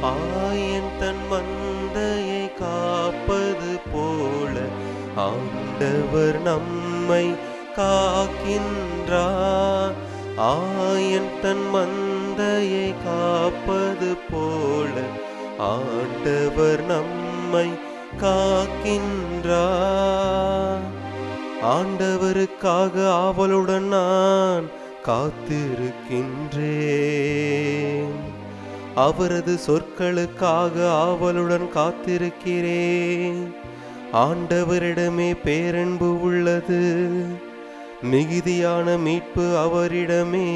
ஆயன் தன் மந்தையை காப்பது போல ஆண்டவர் நம்மை காக்கின்றார் ஆயன் தன் மந்தையை காப்பது போல ஆண்டவர் நம்மை காக்கின்றார் ஆண்டவருக்காக ஆவலுடன் நான் காத்திருக்கின்றேன் அவரது சொற்களுக்காக ஆவலுடன் காத்திருக்கிறேன் ஆண்டவரிடமே பேரன்பு உள்ளது மிகுதியான மீட்பு அவரிடமே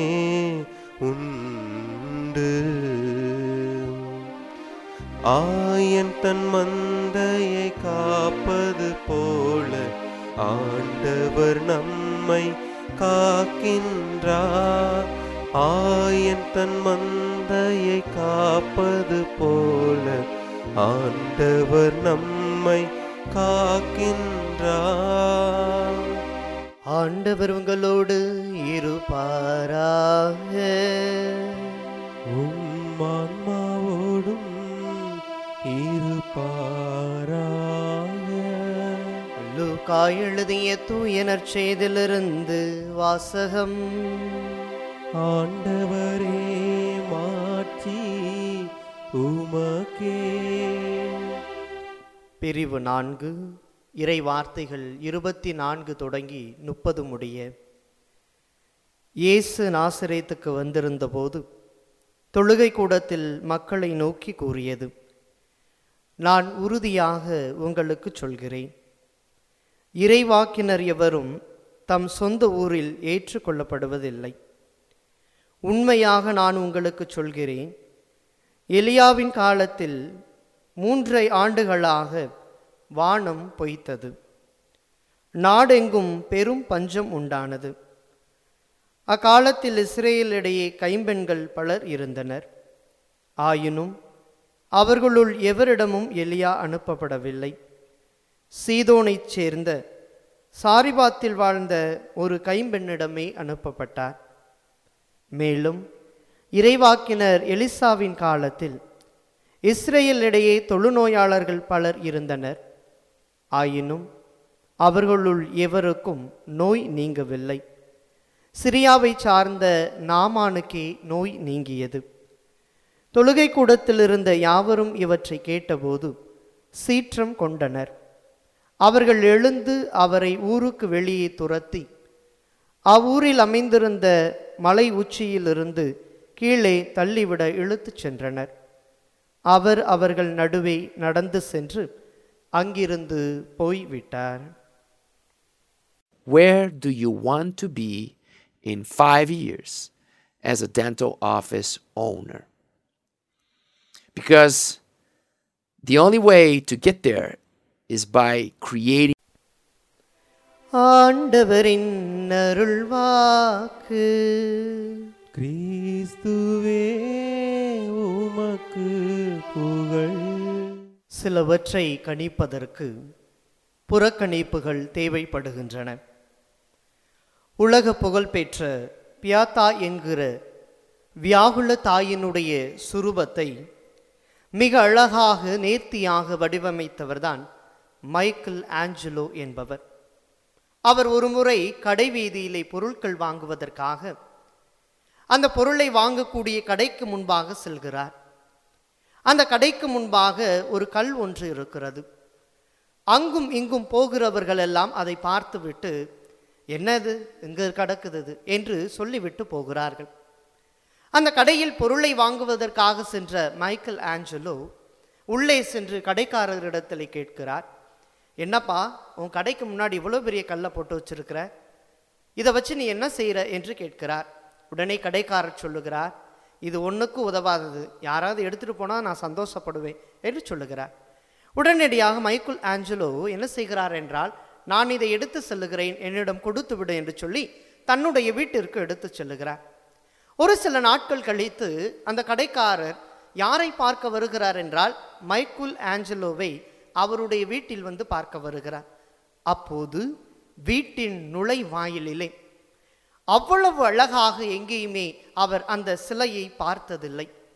உண்டு ஆயன் தன் மந்தையை காப்பது போல ஆண்டவர் நம்மை காக்கின்றார் ஆயன் தன் மந்தையை காப்பது போல ஆண்டவர் நம்மை காக்கின்றார் ஆண்டவர் உங்களோடு இருப்பாராக உம் ஆன்மாவோடும் இருப்பாராக லூக்கா எழுதிய தூய நற்செய்திலிருந்து வாசகம் ஆண்டவரே மாட்சி உமக்கே பிரிவு நான்கு இறை வார்த்தைகள் இருபத்தி நான்கு தொடங்கி முப்பது முடிய இயேசு நாசரேத்துக்கு வந்திருந்தபோது தொழுகை கூடத்தில் மக்களை நோக்கி கூறியது நான் உறுதியாக உங்களுக்கு சொல்கிறேன் இறைவாக்கினர் எவரும் தம் சொந்த ஊரில் ஏற்றுக்கொள்ளப்படுவதில்லை உண்மையாக நான் உங்களுக்கு சொல்கிறேன் எலியாவின் காலத்தில் மூன்றை ஆண்டுகளாக வானம் பொய்த்தது நாடெங்கும் பெரும் பஞ்சம் உண்டானது அக்காலத்தில் இஸ்ரேலிடையே கைம்பெண்கள் பலர் இருந்தனர் ஆயினும் அவர்களுள் எவரிடமும் எலியா அனுப்பப்படவில்லை சீதோனைச் சேர்ந்த சாரிபாத்தில் வாழ்ந்த ஒரு கைம்பெண்ணிடமே அனுப்பப்பட்டார் மேலும் இறைவாக்கினர் எலிசாவின் காலத்தில் இஸ்ரேலிடையே தொழுநோயாளர்கள் பலர் இருந்தனர் ஆயினும் அவர்களுள் எவருக்கும் நோய் நீங்கவில்லை சிரியாவை சார்ந்த நாமானுக்கே நோய் நீங்கியது தொழுகை கூடத்தில் இருந்த யாவரும் இவற்றை கேட்டபோது சீற்றம் கொண்டனர் அவர்கள் எழுந்து அவரை ஊருக்கு வெளியே துரத்தி அவ்வூரில் அமைந்திருந்த மலை உச்சியிலிருந்து கீழே தள்ளிவிட இழுத்துச் சென்றனர் அவர் அவர்கள் நடுவே நடந்து சென்று அங்கிருந்து போய்விட்டார் Where do you want to be in five years as a dental office owner? Because the only way to get there is by creating ஆண்டவரின் அருள்வாக்கு கிறிஸ்துவே உமக்கு புகழ் சிலவற்றை கணிப்பதற்கு புறக்கணிப்புகள் தேவைப்படுகின்றன உலக புகழ்பெற்ற பியாத்தா என்கிற வியாகுல தாயினுடைய சுரூபத்தை மிக அழகாக நேர்த்தியாக வடிவமைத்தவர்தான் மைக்கேல் ஆஞ்சலோ என்பவர் அவர் ஒருமுறை கடைவீதியிலே பொருட்கள் வாங்குவதற்காக அந்த பொருளை வாங்கக்கூடிய கடைக்கு முன்பாக செல்கிறார் அந்த கடைக்கு முன்பாக ஒரு கல் ஒன்று இருக்கிறது அங்கும் இங்கும் போகிறவர்கள் எல்லாம் அதை பார்த்துவிட்டு என்னது இங்கு கிடக்குது இது?" என்று சொல்லிவிட்டு போகிறார்கள் அந்த கடையில் பொருளை வாங்குவதற்காக சென்ற மைக்கேல் ஆஞ்சலோ உள்ளே சென்று கடைக்காரரிடத்தில் கேட்கிறார் என்னப்பா உன் கடைக்கு முன்னாடி இவ்வளோ பெரிய கல்லை போட்டு வச்சிருக்கிற இதை வச்சு நீ என்ன செய்கிற என்று கேட்கிறார் உடனே கடைக்காரர் சொல்லுகிறார் இது ஒன்றுக்கும் உதவாதது யாராவது எடுத்துகிட்டு போனால் நான் சந்தோஷப்படுவேன் என்று சொல்லுகிறார் உடனடியாக மைக்கேல் ஆஞ்சலோ என்ன செய்கிறார் என்றால் நான் இதை எடுத்து செல்லுகிறேன் என்னிடம் கொடுத்து விடு என்று சொல்லி தன்னுடைய வீட்டிற்கு எடுத்து செல்லுகிறார் ஒரு சில நாட்கள் கழித்து அந்த கடைக்காரர் யாரை பார்க்க வருகிறார் என்றால் மைக்கேல் ஆஞ்சலோவை அவருடைய வீட்டில் வந்து பார்க்க வருகிறார் அப்போது வீட்டின் நுழைவாயிலிலே அவ்வளவு அழகாக எங்கேயுமே அவர் அந்த சிலையை பார்த்ததில்லை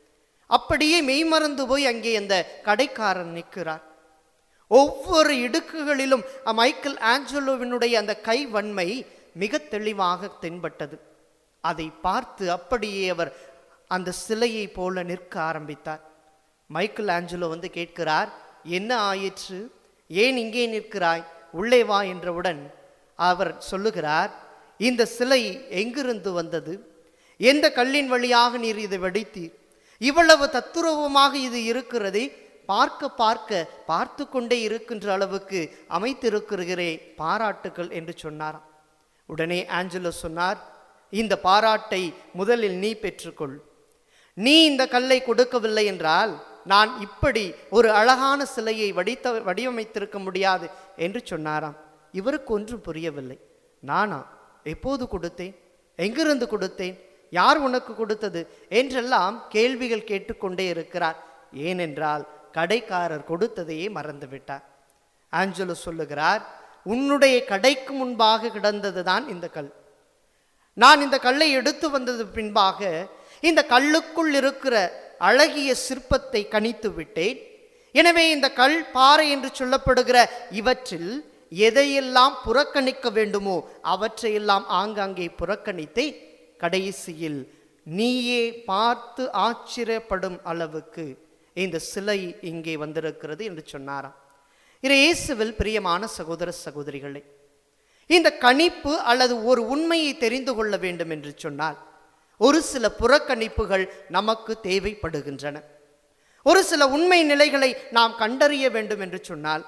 அப்படியே மெய்மறந்து போய் அங்கே அந்த கடைக்காரன் நிற்கிறார் ஒவ்வொரு இடுக்குகளிலும் அ- மைக்கேல் ஆஞ்சலோவினுடைய அந்த கை வன்மை மிக தெளிவாக தென்பட்டது அதை பார்த்து அப்படியே அவர் அந்த சிலையை போல நிற்க ஆரம்பித்தார் மைக்கேல் ஆஞ்சலோ வந்து கேட்கிறார் என்ன ஆயிற்று ஏன் இங்கே நிற்கிறாய் உள்ளே வா என்றவுடன் அவர் சொல்லுகிறார் இந்த சிலை எங்கிருந்து வந்தது எந்த கல்லின் வழியாக நீர் இதை வெடித்தீர் இவ்வளவு தத்துரூபமாக இது இருக்கிறதே பார்க்க பார்க்க பார்த்து கொண்டே இருக்கின்ற அளவுக்கு அமைத்திருக்கிறீரே பாராட்டுக்கள் என்று சொன்னாராம் உடனே ஆஞ்சலோ சொன்னார் இந்த பாராட்டை முதலில் நீ பெற்றுக்கொள் நீ இந்த கல்லை கொடுக்கவில்லை என்றால் நான் இப்படி ஒரு அழகான சிலையை வடித்த வடிவமைத்திருக்க முடியாது என்று சொன்னாராம் இவருக்கு ஒன்றும் புரியவில்லை நானா எப்போது கொடுத்தேன் எங்கிருந்து கொடுத்தேன் யார் உனக்கு கொடுத்தது என்றெல்லாம் கேள்விகள் கேட்டுக்கொண்டே இருக்கிறார் ஏனென்றால் கடைக்காரர் கொடுத்ததையே மறந்து விட்டார் ஆஞ்சலோ சொல்லுகிறார் உன்னுடைய கடைக்கு முன்பாக கிடந்ததுதான் இந்த கல் நான் இந்த கல்லை எடுத்து வந்தது பின்பாக இந்த கல்லுக்குள் இருக்கிற அழகிய சிற்பத்தை கணித்து விட்டேன் எனவே இந்த கல் பாறை என்று சொல்லப்படுகிற இவற்றில் எதையெல்லாம் புறக்கணிக்க வேண்டுமோ அவற்றையெல்லாம் ஆங்காங்கே புறக்கணித்தே கடைசியில் நீயே பார்த்து ஆச்சரியப்படும் அளவுக்கு இந்த சிலை இங்கே வந்திருக்கிறது என்று சொன்னாராம் இது இயேசுவில் பிரியமான சகோதர சகோதரிகளே இந்த கணிப்பு அல்லது ஒரு உண்மையை தெரிந்து கொள்ள வேண்டும் என்று சொன்னால் ஒரு சில புறக்கணிப்புகள் நமக்கு தேவைப்படுகின்றன ஒரு சில உண்மை நிலைகளை நாம் கண்டறிய வேண்டும் என்று சொன்னால்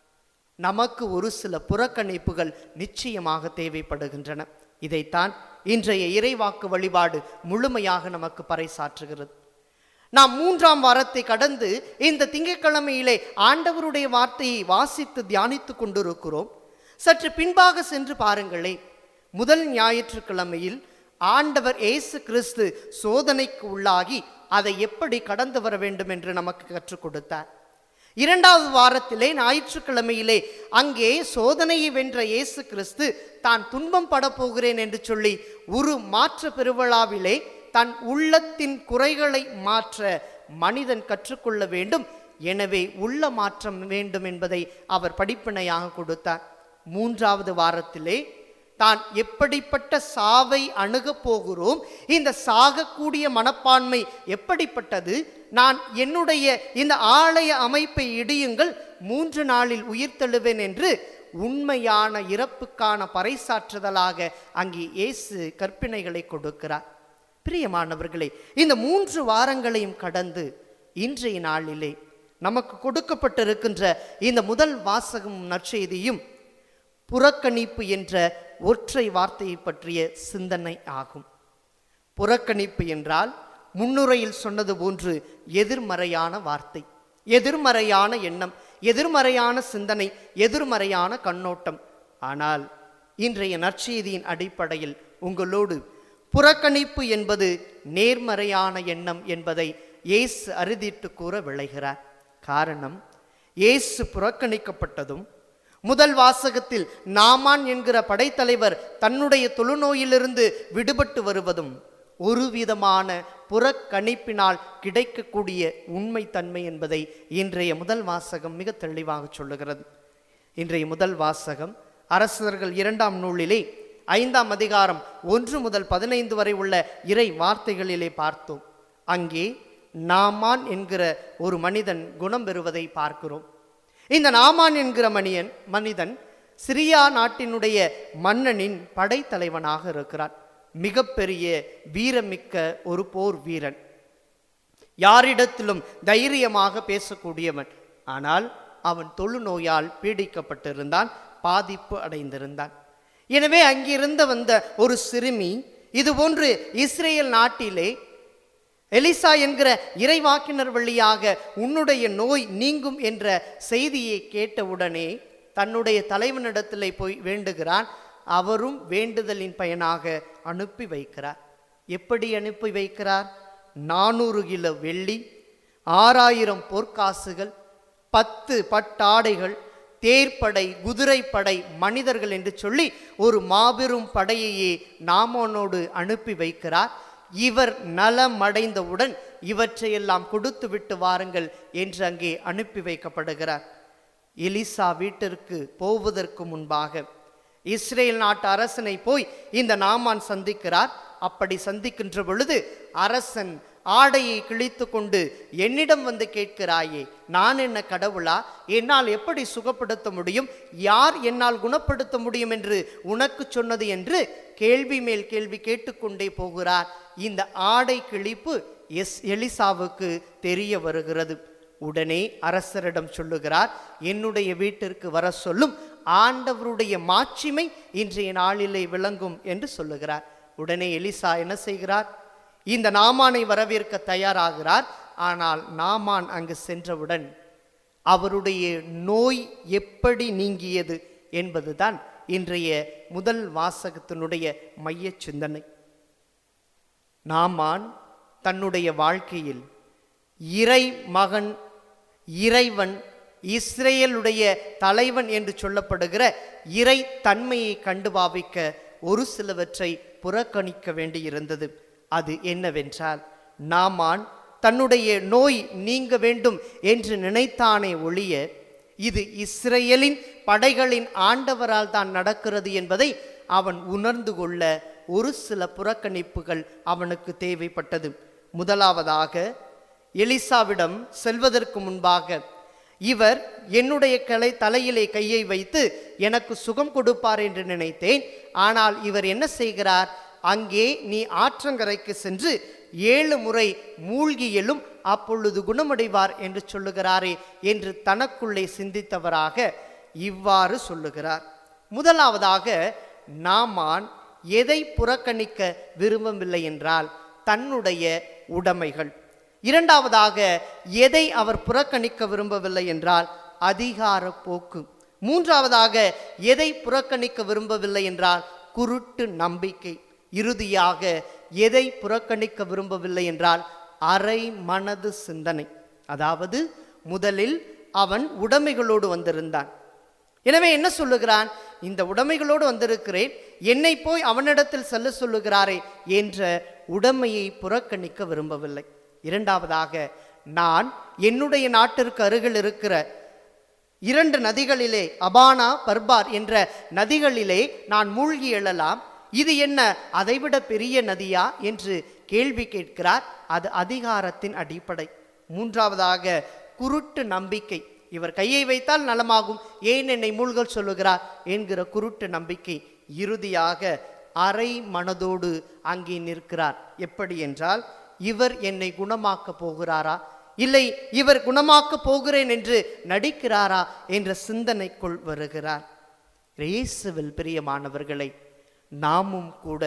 நமக்கு ஒரு சில புறக்கணிப்புகள் நிச்சயமாக தேவைப்படுகின்றன இதைத்தான் இன்றைய இறைவாக்கு வழிபாடு முழுமையாக நமக்கு பறைசாற்றுகிறது நாம் மூன்றாம் வாரத்தை கடந்து இந்த திங்கட்கிழமையிலே ஆண்டவருடைய வார்த்தையை வாசித்து தியானித்துக் கொண்டிருக்கிறோம் சற்று பின்பாக சென்று பாருங்களேன் முதல் ஞாயிற்றுக்கிழமையில் ஆண்டவர் இயேசு கிறிஸ்து சோதனைக்கு உள்ளாகி அதை எப்படி கடந்து வர வேண்டும் என்று நமக்கு கற்றுக் கொடுத்தார் இரண்டாவது வாரத்திலே ஞாயிற்றுக்கிழமையிலே அங்கே சோதனையை வென்ற இயேசு கிறிஸ்து தான் துன்பம் பட போகிறேன் என்று சொல்லி ஒரு மாற்ற பெருவிழாவிலே தன் உள்ளத்தின் குறைகளை மாற்ற மனிதன் கற்றுக்கொள்ள வேண்டும் எனவே உள்ள மாற்றம் வேண்டும் என்பதை அவர் படிப்பினையாக கொடுத்தார் மூன்றாவது வாரத்திலே தான் எப்படிப்பட்ட சாவை அணுகப் போகிறோம் இந்த சாகக்கூடிய மனப்பான்மை எப்படிப்பட்டது நான் என்னுடைய இந்த ஆலய அமைப்பை இடியுங்கள் மூன்று நாளில் உயிர் தழுவேன் என்று உண்மையான இறப்புக்கான பறைசாற்றுதலாக அங்கே இயேசு கற்பினைகளை கொடுக்கிறார் பிரியமானவர்களே இந்த மூன்று வாரங்களையும் கடந்து இன்றைய நாளிலே நமக்கு கொடுக்கப்பட்டிருக்கின்ற இந்த முதல் வாசகம் நற்செய்தியும் புறக்கணிப்பு என்ற ஒற்றை வார்த்தையை பற்றிய சிந்தனை ஆகும் புறக்கணிப்பு என்றால் முன்னுரையில் சொன்னது போன்று எதிர்மறையான வார்த்தை எதிர்மறையான எண்ணம் எதிர்மறையான சிந்தனை எதிர்மறையான கண்ணோட்டம் ஆனால் இன்றைய நற்செய்தியின் அடிப்படையில் உங்களோடு புறக்கணிப்பு என்பது நேர்மறையான எண்ணம் என்பதை இயேசு அறுதிட்டு கூற விளைகிறார் காரணம் இயேசு புறக்கணிக்கப்பட்டதும் முதல் வாசகத்தில் நாமான் என்கிற படைத்தலைவர் தன்னுடைய தொழுநோயிலிருந்து விடுபட்டு வருவதும் ஒரு விதமான புறக்கணிப்பினால் கிடைக்கக்கூடிய உண்மைத்தன்மை என்பதை இன்றைய முதல் வாசகம் மிக தெளிவாக சொல்லுகிறது இன்றைய முதல் வாசகம் அரசர்கள் இரண்டாம் நூலிலே ஐந்தாம் அதிகாரம் ஒன்று முதல் பதினைந்து வரை உள்ள இறை வார்த்தைகளிலே பார்த்தோம் அங்கே நாமான் என்கிற ஒரு மனிதன் குணம் பெறுவதை பார்க்கிறோம் இந்த நாமான் என்கிற மனிதன் மனிதன் சிரியா நாட்டினுடைய மன்னனின் படைத்தலைவனாக இருக்கிறார் மிகப்பெரிய வீரமிக்க ஒரு போர் வீரன் யாரிடத்திலும் தைரியமாக பேசக்கூடியவன் ஆனால் அவன் தொழுநோயால் பீடிக்கப்பட்டிருந்தான் பாதிப்பு அடைந்திருந்தான் எனவே அங்கிருந்து வந்த ஒரு சிறுமி இதுபோன்று இஸ்ரேல் நாட்டிலே எலிசா என்கிற இறைவாக்கினர் வழியாக உன்னுடைய நோய் நீங்கும் என்ற செய்தியை கேட்டவுடனே தன்னுடைய தலைவனிடத்திலே போய் வேண்டுகிறான் அவரும் வேண்டுதலின் பயனாக அனுப்பி வைக்கிறார் எப்படி அனுப்பி வைக்கிறார் நானூறு கிலோ வெள்ளி ஆறாயிரம் பொற்காசுகள் பத்து பட்டாடைகள் தேர்ப்படை குதிரைப்படை மனிதர்கள் என்று சொல்லி ஒரு மாபெரும் படையையே நாமோனோடு அனுப்பி வைக்கிறார் இவர் நலமடைந்தவுடன் இவற்றையெல்லாம் கொடுத்து விட்டு வாருங்கள் என்று அங்கே அனுப்பி வைக்கப்படுகிறார் எலிசா வீட்டிற்கு போவதற்கு முன்பாக இஸ்ரேல் நாட்டு அரசனை போய் இந்த நாமான் சந்திக்கிறார் அப்படி சந்திக்கின்ற பொழுது அரசன் ஆடையை கிழித்து கொண்டு என்னிடம் வந்து கேட்கிறாயே நான் என்ன கடவுளா என்னால் எப்படி சுகப்படுத்த முடியும் யார் என்னால் குணப்படுத்த முடியும் என்று உனக்கு சொன்னது என்று கேள்வி மேல் கேள்வி கேட்டுக்கொண்டே போகிறார் இந்த ஆடை கிழிப்பு எஸ் எலிசாவுக்கு தெரிய வருகிறது உடனே அரசரிடம் சொல்லுகிறார் என்னுடைய வீட்டிற்கு வர சொல்லும் ஆண்டவருடைய மாட்சிமை இன்றைய நாளிலே விளங்கும் என்று சொல்லுகிறார் உடனே எலிசா என்ன செய்கிறார் இந்த நாமானை வரவேற்க தயாராகிறார் ஆனால் நாமான் அங்கு சென்றவுடன் அவருடைய நோய் எப்படி நீங்கியது என்பதுதான் இன்றைய முதல் வாசகத்தினுடைய மையச் சிந்தனை நாமான் தன்னுடைய வாழ்க்கையில் இறை மகன் இறைவன் இஸ்ரேலுடைய தலைவன் என்று சொல்லப்படுகிற இறை தன்மையை கண்டு பாவிக்க ஒரு சிலவற்றை புறக்கணிக்க வேண்டியிருந்தது அது என்னவென்றால் நாமான் தன்னுடைய நோய் நீங்க வேண்டும் என்று நினைத்தானே ஒழிய இது இஸ்ரேலின் படைகளின் ஆண்டவரால் தான் நடக்கிறது என்பதை அவன் உணர்ந்து கொள்ள ஒரு சில புறக்கணிப்புகள் அவனுக்கு தேவைப்பட்டது முதலாவதாக எலிசாவிடம் செல்வதற்கு முன்பாக இவர் என்னுடைய கலை தலையிலே கையை வைத்து எனக்கு சுகம் கொடுப்பார் என்று நினைத்தேன் ஆனால் இவர் என்ன செய்கிறார் அங்கே நீ ஆற்றங்கரைக்கு சென்று ஏழு முறை மூழ்கி எழும் அப்பொழுது குணமடைவார் என்று சொல்லுகிறாரே என்று தனக்குள்ளே சிந்தித்தவராக இவ்வாறு சொல்லுகிறார் முதலாவதாக நாமான் எதை புறக்கணிக்க விரும்பவில்லை என்றால் தன்னுடைய உடைமைகள் இரண்டாவதாக எதை அவர் புறக்கணிக்க விரும்பவில்லை என்றால் அதிகார போக்கு மூன்றாவதாக எதை புறக்கணிக்க விரும்பவில்லை என்றால் குருட்டு நம்பிக்கை இறுதியாக எதை புறக்கணிக்க விரும்பவில்லை என்றால் அரை மனது சிந்தனை அதாவது முதலில் அவன் உடைமைகளோடு வந்திருந்தான் எனவே என்ன சொல்லுகிறான் இந்த உடைமைகளோடு வந்திருக்கிறேன் என்னை போய் அவனிடத்தில் செல்ல சொல்லுகிறாரே என்ற உடைமையை புறக்கணிக்க விரும்பவில்லை இரண்டாவதாக நான் என்னுடைய நாட்டிற்கு அருகில் இருக்கிற இரண்டு நதிகளிலே அபானா பர்பார் என்ற நதிகளிலே நான் மூழ்கி எழலாம் இது என்ன அதைவிட பெரிய நதியா என்று கேள்வி கேட்கிறார் அது அதிகாரத்தின் அடிப்படை மூன்றாவதாக குருட்டு நம்பிக்கை இவர் கையை வைத்தால் நலமாகும் ஏன் என்னை மூழ்கல் சொல்லுகிறார் என்கிற குருட்டு நம்பிக்கை இறுதியாக அரை மனதோடு அங்கே நிற்கிறார் எப்படி என்றால் இவர் என்னை குணமாக்க போகிறாரா இல்லை இவர் குணமாக்க போகிறேன் என்று நடிக்கிறாரா என்ற சிந்தனைக்குள் வருகிறார் இயேசுவில் பிரியமானவர்களை நாமும் கூட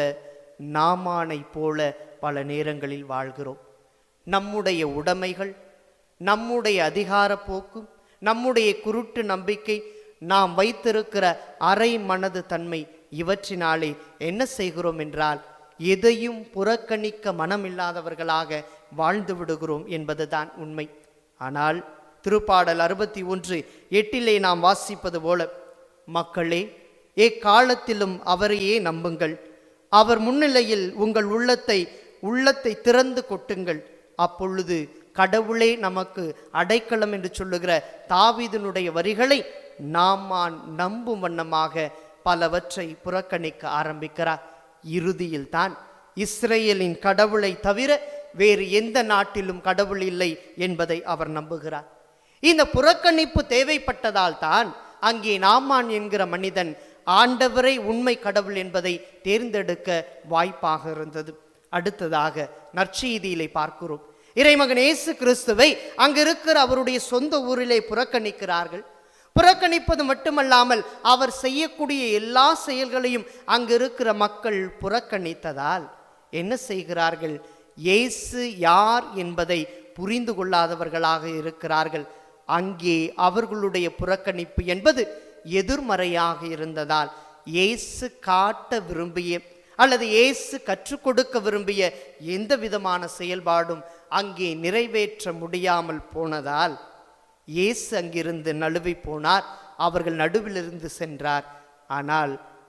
நாமானை போல பல நேரங்களில் வாழ்கிறோம் நம்முடைய உடைமைகள் நம்முடைய அதிகார போக்கு நம்முடைய குருட்டு நம்பிக்கை நாம் வைத்திருக்கிற அரை மனது தன்மை இவற்றினாலே என்ன செய்கிறோம் என்றால் எதையும் புறக்கணிக்க மனமில்லாதவர்களாக வாழ்ந்து விடுகிறோம் என்பதுதான் உண்மை ஆனால் திருப்பாடல் அறுபத்தி ஒன்று எட்டிலே நாம் வாசிப்பது போல மக்களே எக்காலத்திலும் அவரையே நம்புங்கள் அவர் முன்னிலையில் உங்கள் உள்ளத்தை உள்ளத்தை திறந்து கொட்டுங்கள் அப்பொழுது கடவுளே நமக்கு அடைக்கலம் என்று சொல்லுகிற தாவீதினுடைய வரிகளை நாமான் நம்பும் வண்ணமாக பலவற்றை புறக்கணிக்க ஆரம்பிக்கிறார் இறுதியில் தான் இஸ்ரேலின் கடவுளை தவிர வேறு எந்த நாட்டிலும் கடவுள் இல்லை என்பதை அவர் நம்புகிறார் இந்த புறக்கணிப்பு தேவைப்பட்டதால் தான் அங்கே நாமான் என்கிற மனிதன் ஆண்டவரை உண்மை கடவுள் என்பதை தேர்ந்தெடுக்க வாய்ப்பாக இருந்தது அடுத்ததாக நற்செய்தியிலே பார்க்கிறோம் இறைமகன் இயேசு கிறிஸ்துவை அங்கு இருக்கிற அவருடைய சொந்த ஊரிலே புறக்கணிக்கிறார்கள் புறக்கணிப்பது மட்டுமல்லாமல் அவர் செய்யக்கூடிய எல்லா செயல்களையும் அங்கு இருக்கிற மக்கள் புறக்கணித்ததால் என்ன செய்கிறார்கள் இயேசு யார் என்பதை புரிந்து கொள்ளாதவர்களாக இருக்கிறார்கள் அங்கே அவர்களுடைய புறக்கணிப்பு என்பது எதிர்மறையாக இருந்ததால் இயேசு காட்ட விரும்பிய அல்லது இயேசு கற்றுக் கொடுக்க விரும்பிய எந்த விதமான செயல்பாடும் அங்கே நிறைவேற்ற முடியாமல் போனதால் இயேசு அங்கிருந்து நழுவி போனார் அவர்கள் நடுவிலிருந்து சென்றார் ஆனால்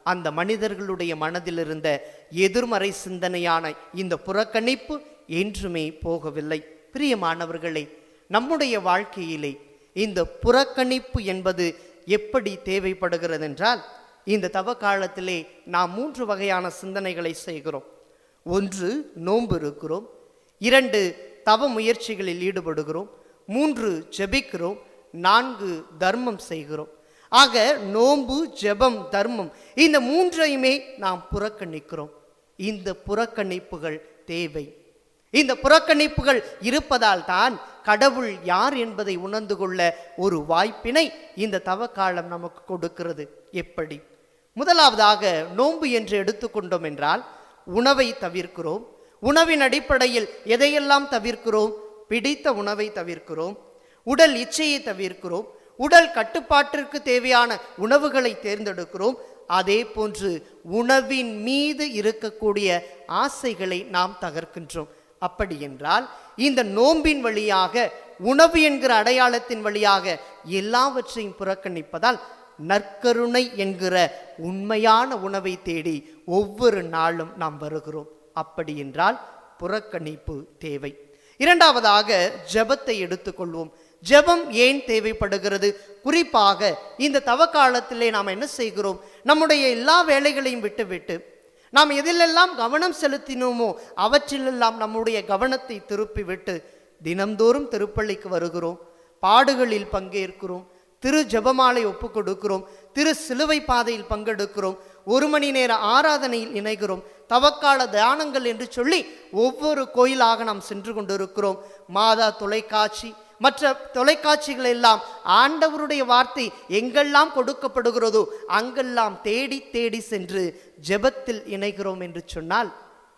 அந்த மனிதர்களுடைய மனதில் இருந்த எதிர்மறை சிந்தனையான இந்த புறக்கணிப்பு என்றுமே போகவில்லை பிரியமானவர்களே நம்முடைய வாழ்க்கையிலே இந்த புறக்கணிப்பு என்பது எப்படி தேவைப்படுகிறது என்றால் இந்த தவ காலத்திலே நாம் மூன்று வகையான சிந்தனைகளை செய்கிறோம் ஒன்று நோன்பு இருக்கிறோம் இரண்டு தவ முயற்சிகளில் ஈடுபடுகிறோம் மூன்று ஜெபிக்கிறோம் நான்கு தர்மம் செய்கிறோம் ஆக நோன்பு ஜெபம் தர்மம் இந்த மூன்றையுமே நாம் புறக்கணிக்கிறோம் இந்த புறக்கணிப்புகள் தேவை இந்த புறக்கணிப்புகள் இருப்பதால் தான் கடவுள் யார் என்பதை உணர்ந்து கொள்ள ஒரு வாய்ப்பினை இந்த தவக்காலம் நமக்கு கொடுக்கிறது எப்படி முதலாவதாக நோன்பு என்று எடுத்துக்கொண்டோம் என்றால் உணவை தவிர்க்கிறோம் உணவின் அடிப்படையில் எதையெல்லாம் தவிர்க்கிறோம் பிடித்த உணவை தவிர்க்கிறோம் உடல் இச்சையை தவிர்க்கிறோம் உடல் கட்டுப்பாட்டிற்கு தேவையான உணவுகளை தேர்ந்தெடுக்கிறோம் அதே போன்று உணவின் மீது இருக்கக்கூடிய ஆசைகளை நாம் தகர்க்கின்றோம் அப்படி என்றால் இந்த நோம்பின் வழியாக உணவு என்கிற அடையாளத்தின் வழியாக எல்லாவற்றையும் புறக்கணிப்பதால் நற்கருணை என்கிற உண்மையான உணவை தேடி ஒவ்வொரு நாளும் நாம் வருகிறோம் அப்படி என்றால் புறக்கணிப்பு தேவை இரண்டாவதாக ஜெபத்தை எடுத்துக்கொள்வோம் ஜெபம் ஏன் தேவைப்படுகிறது குறிப்பாக இந்த தவக்காலத்திலே நாம் என்ன செய்கிறோம் நம்முடைய எல்லா வேலைகளையும் விட்டுவிட்டு நாம் எதிலெல்லாம் கவனம் செலுத்தினோமோ அவற்றிலெல்லாம் நம்முடைய கவனத்தை திருப்பிவிட்டு தினம்தோறும் திருப்பள்ளிக்கு வருகிறோம் பாடுகளில் பங்கேற்கிறோம் திரு ஜெபமாலை ஒப்பு கொடுக்கிறோம் திரு சிலுவை பாதையில் பங்கெடுக்கிறோம் ஒரு மணி நேர ஆராதனையில் இணைகிறோம் தவக்கால தியானங்கள் என்று சொல்லி ஒவ்வொரு கோயிலாக நாம் சென்று கொண்டிருக்கிறோம் மாதா தொலைக்காட்சி மற்ற தொலைக்காட்சிகள் எல்லாம் ஆண்டவருடைய வார்த்தை எங்கெல்லாம் கொடுக்கப்படுகிறதோ அங்கெல்லாம் தேடி தேடி சென்று ஜெபத்தில் இணைகிறோம் என்று சொன்னால்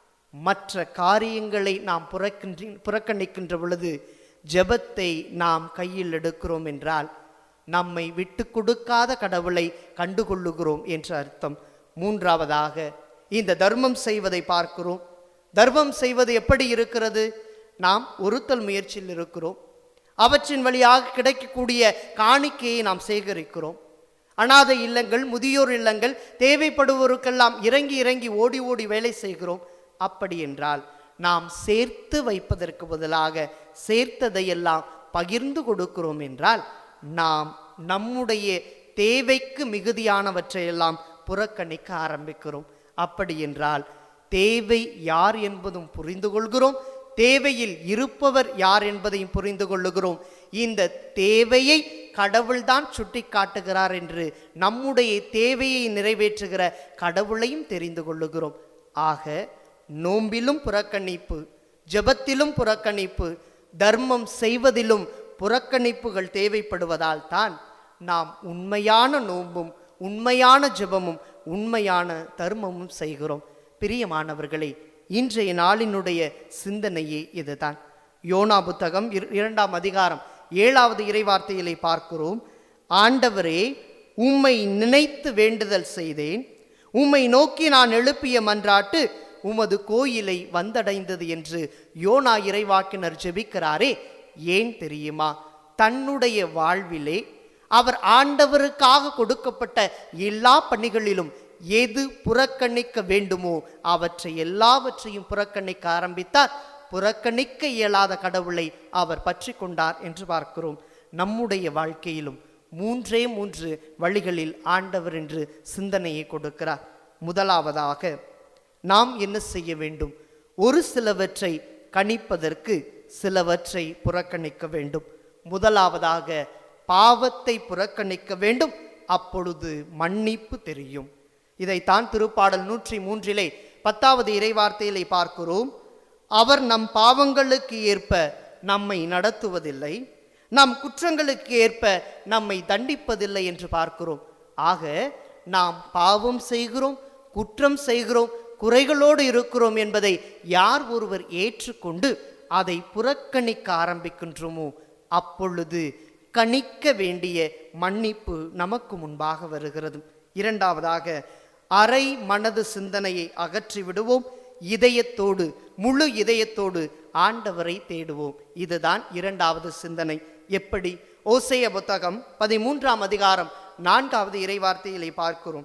மற்ற காரியங்களை நாம் புறக்கின்றி புறக்கணிக்கின்ற பொழுது ஜெபத்தை நாம் கையில் எடுக்கிறோம் என்றால் நம்மை விட்டு கொடுக்காத கடவுளை கண்டுகொள்ளுகிறோம் என்று அர்த்தம் மூன்றாவதாக இந்த தர்மம் செய்வதை பார்க்கிறோம் தர்மம் செய்வது எப்படி இருக்கிறது நாம் ஒருத்தல் முயற்சியில் இருக்கிறோம் அவற்றின் வழியாக கிடைக்கக்கூடிய காணிக்கையை நாம் சேகரிக்கிறோம் அனாதை இல்லங்கள் முதியோர் இல்லங்கள் தேவைப்படுவோருக்கெல்லாம் இறங்கி இறங்கி ஓடி ஓடி வேலை செய்கிறோம் அப்படி என்றால் நாம் சேர்த்து வைப்பதற்கு பதிலாக சேர்த்ததையெல்லாம் பகிர்ந்து கொடுக்கிறோம் என்றால் நாம் நம்முடைய தேவைக்கு மிகுதியானவற்றையெல்லாம் புறக்கணிக்க ஆரம்பிக்கிறோம் அப்படி என்றால் தேவை யார் என்பதும் புரிந்து கொள்கிறோம் தேவையில் இருப்பவர் யார் என்பதையும் புரிந்து கொள்ளுகிறோம் இந்த தேவையை கடவுள்தான் சுட்டி காட்டுகிறார் என்று நம்முடைய தேவையை நிறைவேற்றுகிற கடவுளையும் தெரிந்து கொள்ளுகிறோம் ஆக நோம்பிலும் புறக்கணிப்பு ஜெபத்திலும் புறக்கணிப்பு தர்மம் செய்வதிலும் புறக்கணிப்புகள் தேவைப்படுவதால் தான் நாம் உண்மையான நோன்பும் உண்மையான ஜெபமும் உண்மையான தர்மமும் செய்கிறோம் பிரியமானவர்களே இன்றைய நாளினுடைய சிந்தனையே இதுதான் யோனா புத்தகம் இர- இரண்டாம் அதிகாரம் ஏழாவது இறைவார்த்தையிலே பார்க்கிறோம் ஆண்டவரே உம்மை நினைத்து வேண்டுதல் செய்தேன் உம்மை நோக்கி நான் எழுப்பிய மன்றாட்டு உமது கோயிலை வந்தடைந்தது என்று யோனா இறைவாக்கினர் ஜெபிக்கிறாரே ஏன் தெரியுமா தன்னுடைய வாழ்விலே அவர் ஆண்டவருக்காக கொடுக்கப்பட்ட எல்லா பணிகளிலும் எது புறக்கணிக்க வேண்டுமோ அவற்றை எல்லாவற்றையும் புறக்கணிக்க ஆரம்பித்தார் புறக்கணிக்க இயலாத கடவுளை அவர் பற்றி கொண்டார் என்று பார்க்கிறோம் நம்முடைய வாழ்க்கையிலும் மூன்றே மூன்று வழிகளில் ஆண்டவர் என்று சிந்தனையை கொடுக்கிறார் முதலாவதாக நாம் என்ன செய்ய வேண்டும் ஒரு சிலவற்றை கணிப்பதற்கு சிலவற்றை புறக்கணிக்க வேண்டும் முதலாவதாக பாவத்தை புறக்கணிக்க வேண்டும் அப்பொழுது மன்னிப்பு தெரியும் இதைத்தான் திருப்பாடல் நூற்றி மூன்றிலே பத்தாவது இறைவார்த்தையிலே பார்க்கிறோம் அவர் நம் பாவங்களுக்கு ஏற்ப நம்மை நடத்துவதில்லை நம் குற்றங்களுக்கு ஏற்ப நம்மை தண்டிப்பதில்லை என்று பார்க்கிறோம் ஆக நாம் பாவம் செய்கிறோம் குற்றம் செய்கிறோம் குறைகளோடு இருக்கிறோம் என்பதை யார் ஒருவர் ஏற்றுக்கொண்டு அதை புறக்கணிக்க ஆரம்பிக்கின்றோமோ அப்பொழுது கணிக்க வேண்டிய மன்னிப்பு நமக்கு முன்பாக வருகிறது இரண்டாவதாக அரை மனது சிந்தனையை அகற்றி விடுவோம் இதயத்தோடு முழு இதயத்தோடு ஆண்டவரை தேடுவோம் இதுதான் இரண்டாவது சிந்தனை எப்படி ஓசைய புத்தகம் பதிமூன்றாம் அதிகாரம் நான்காவது இறைவார்த்தையிலே பார்க்கிறோம்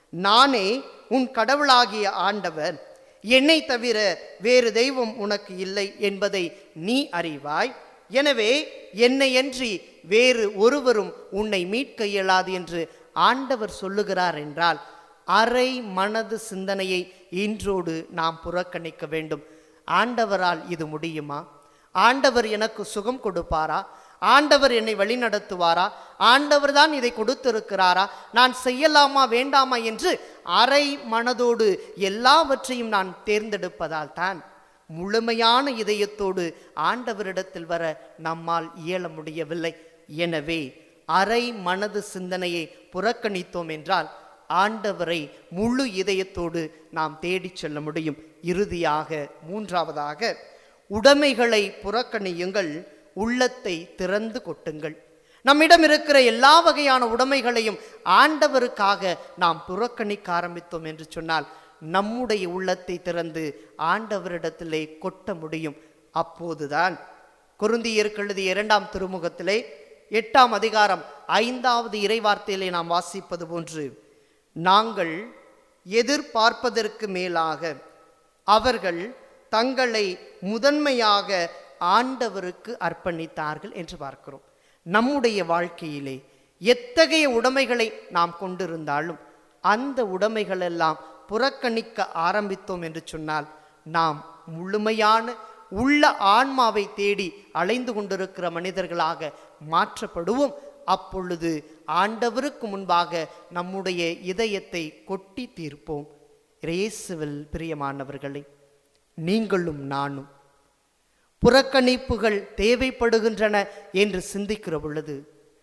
நானே உன் கடவுளாகிய ஆண்டவர் என்னை தவிர வேறு தெய்வம் உனக்கு இல்லை என்பதை நீ அறிவாய் எனவே என்னையன்றி வேறு ஒருவரும் உன்னை மீட்க இயலாது என்று ஆண்டவர் சொல்லுகிறார் என்றால் அரை மனது சிந்தனையை இன்றோடு நாம் புறக்கணிக்க வேண்டும் ஆண்டவரால் இது முடியுமா ஆண்டவர் எனக்கு சுகம் கொடுப்பாரா ஆண்டவர் என்னை வழிநடத்துவாரா ஆண்டவர் தான் இதை கொடுத்திருக்கிறாரா நான் செய்யலாமா வேண்டாமா என்று அரை மனதோடு எல்லாவற்றையும் நான் தேர்ந்தெடுப்பதால் தான் முழுமையான இதயத்தோடு ஆண்டவரிடத்தில் வர நம்மால் இயல முடியவில்லை எனவே அரை மனது சிந்தனையை புறக்கணித்தோம் என்றால் ஆண்டவரை முழு இதயத்தோடு நாம் தேடிச் செல்ல முடியும் இறுதியாக மூன்றாவதாக உடைமைகளை புறக்கணியுங்கள் உள்ளத்தை திறந்து கொட்டுங்கள் நம்மிடம் இருக்கிற எல்லா வகையான உடைமைகளையும் ஆண்டவருக்காக நாம் புறக்கணிக்க ஆரம்பித்தோம் என்று சொன்னால் நம்முடைய உள்ளத்தை திறந்து ஆண்டவரிடத்திலே கொட்ட முடியும் அப்போதுதான் குருந்தியருக்கு எழுதிய இரண்டாம் திருமுகத்திலே எட்டாம் அதிகாரம் ஐந்தாவது இறைவார்த்தையிலே நாம் வாசிப்பது போன்று நாங்கள் எதிர்பார்ப்பதற்கு மேலாக அவர்கள் தங்களை முதன்மையாக ஆண்டவருக்கு அர்ப்பணித்தார்கள் என்று பார்க்கிறோம் நம்முடைய வாழ்க்கையிலே எத்தகைய உடைமைகளை நாம் கொண்டிருந்தாலும் அந்த உடைமைகள் எல்லாம் புறக்கணிக்க ஆரம்பித்தோம் என்று சொன்னால் நாம் முழுமையான உள்ள ஆன்மாவை தேடி அலைந்து கொண்டிருக்கிற மனிதர்களாக மாற்றப்படுவோம் அப்பொழுது ஆண்டவருக்கு முன்பாக நம்முடைய இதயத்தை கொட்டி தீர்ப்போம் இயேசுவில் பிரியமானவர்களே நீங்களும் நானும் புறக்கணிப்புகள் தேவைப்படுகின்றன என்று சிந்திக்கிற பொழுது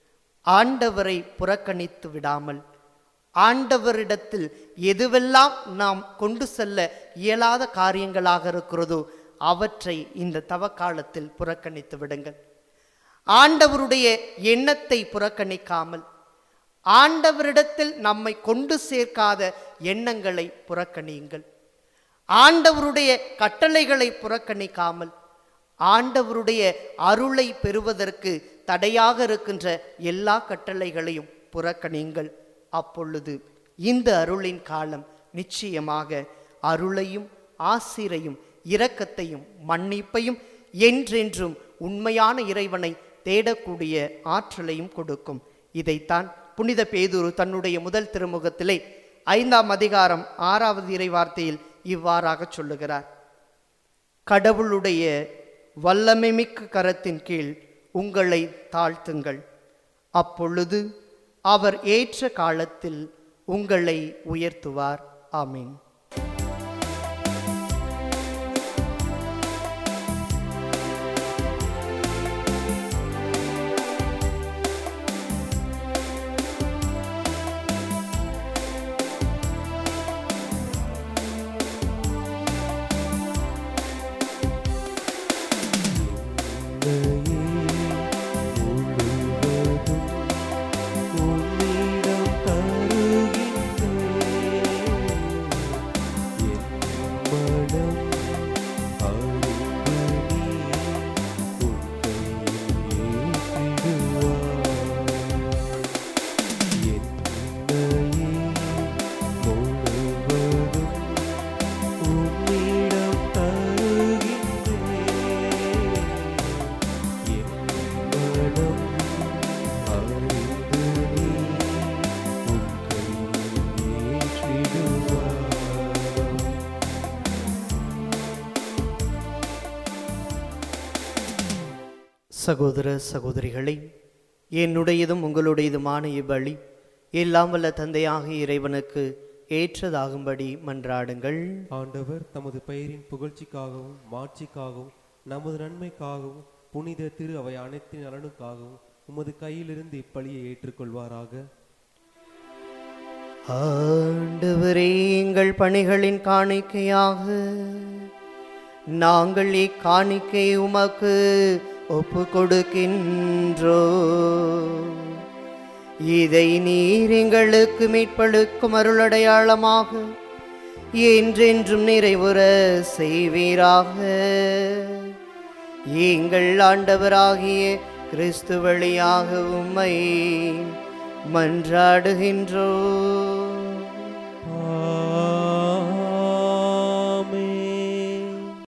ஆண்டவரை புறக்கணித்து விடாமல் ஆண்டவரிடத்தில் எதுவெல்லாம் நாம் கொண்டு செல்ல இயலாத காரியங்களாக இருக்கிறதோ அவற்றை இந்த தவக்காலத்தில் புறக்கணித்து விடுங்கள் ஆண்டவருடைய எண்ணத்தை புறக்கணிக்காமல் ஆண்டவரிடத்தில் நம்மை கொண்டு சேர்க்காத எண்ணங்களை புறக்கணியுங்கள் ஆண்டவருடைய கட்டளைகளை புறக்கணிக்காமல் ஆண்டவருடைய அருளை பெறுவதற்கு தடையாக இருக்கின்ற எல்லா கட்டளைகளையும் புறக்கணியுங்கள் அப்பொழுது இந்த அருளின் காலம் நிச்சயமாக அருளையும் ஆசிரையும் இரக்கத்தையும் மன்னிப்பையும் என்றென்றும் உண்மையான இறைவனை தேடக்கூடிய ஆற்றலையும் கொடுக்கும் இதைத்தான் புனித பேதுரு தன்னுடைய முதல் திருமுகத்திலே ஐந்தாம் அதிகாரம் ஆறாவது இறைவார்த்தையில் இவ்வாறாக சொல்லுகிறார் கடவுளுடைய வல்லமைமிக்க கரத்தின் கீழ் உங்களை தாழ்த்துங்கள் அப்பொழுது அவர் ஏற்ற காலத்தில் உங்களை உயர்த்துவார் ஆமீன் உன்னிடம் தருகின்றேன் சகோதர சகோதரிகளே என்னுடையதும் உங்களுடையதுமான இவ்வழி எல்லாம் வல்ல தந்தையாக இறைவனுக்கு ஏற்றதாகும்படி மன்றாடுங்கள் ஆண்டவர் தமது பெயரின் புகழ்ச்சிக்காகவும் மாட்சிக்காகவும் நமது நன்மைக்காகவும் புனித திரு அவை அனைத்தின் நலனுக்காகவும் உமது கையிலிருந்து இப்பலியை ஏற்றுக்கொள்வாராக ஆண்டவரே எங்கள் பணிகளின் காணிக்கையாக நாங்கள் இக்காணிக்கை உமக்கு ஒப்பு கொடுக்கின்றோ இதை நீர் எங்களுக்கு மீட்பளிக்கும் அருளடையாளமாக என்றென்றும் நிறைவுற செய்வீராக எங்கள் ஆண்டவராகிய கிறிஸ்து வழியாக உம்மை மன்றாடுகின்றோ